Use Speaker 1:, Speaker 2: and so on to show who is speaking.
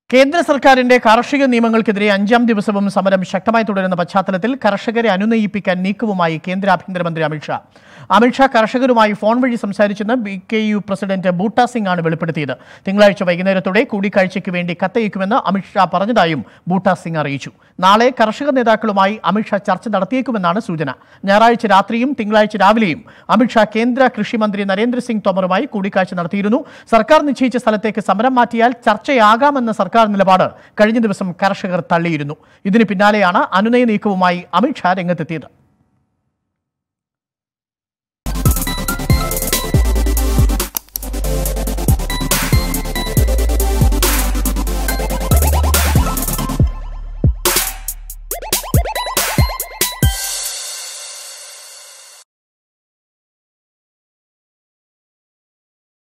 Speaker 1: കേന്ദ്ര സർക്കാരിന്റെ കാർഷിക നിയമങ്ങൾക്കെതിരെ അഞ്ചാം ദിവസവും സമരം ശക്തമായി തുടരുന്ന പശ്ചാത്തലത്തിൽ കർഷകരെ അനുനയിപ്പിക്കാൻ നീക്കവുമായി കേന്ദ്ര ആഭ്യന്തരമന്ത്രി അമിത്ഷാ അമിത്ഷാ കർഷകരുമായി ഫോൺ വഴി സംസാരിച്ചെന്ന് B K U president buta Singh ആണ് വെളിപ്പെടുത്തിയത് തിങ്കളാഴ്ച വൈകുന്നേരത്തോടെ കൂടിക്കാഴ്ചയ്ക്ക് വേണ്ടി കത്തയക്കുമെന്ന് അമിത്ഷാ പറഞ്ഞതായും ബൂട്ടാ സിംഗ് അറിയിച്ചു നാളെ കർഷക നേതാക്കളുമായി അമിത്ഷാ ചർച്ച നടത്തിയേക്കുമെന്നാണ് സൂചന ഞായറാഴ്ച രാത്രിയും തിങ്കളാഴ്ച രാവിലെയും അമിത്ഷാ കേന്ദ്ര കൃഷിമന്ത്രി നരേന്ദ്രസിംഗ് തോമറുമായി കൂടിക്കാഴ്ച നടത്തിയിരുന്നു സർക്കാർ നിശ്ചയിച്ച സ്ഥലത്തേക്ക് സമരം മാറ്റിയാൽ ചർച്ചയാകാമെന്ന സർക്കാർ നിലപാട് കഴിഞ്ഞ ദിവസം കർഷകർ തള്ളിയിരുന്നു ഇതിന് പിന്നാലെയാണ് അനുനയ നീക്കവുമായി അമിത്ഷാ രംഗത്തെത്തിയത്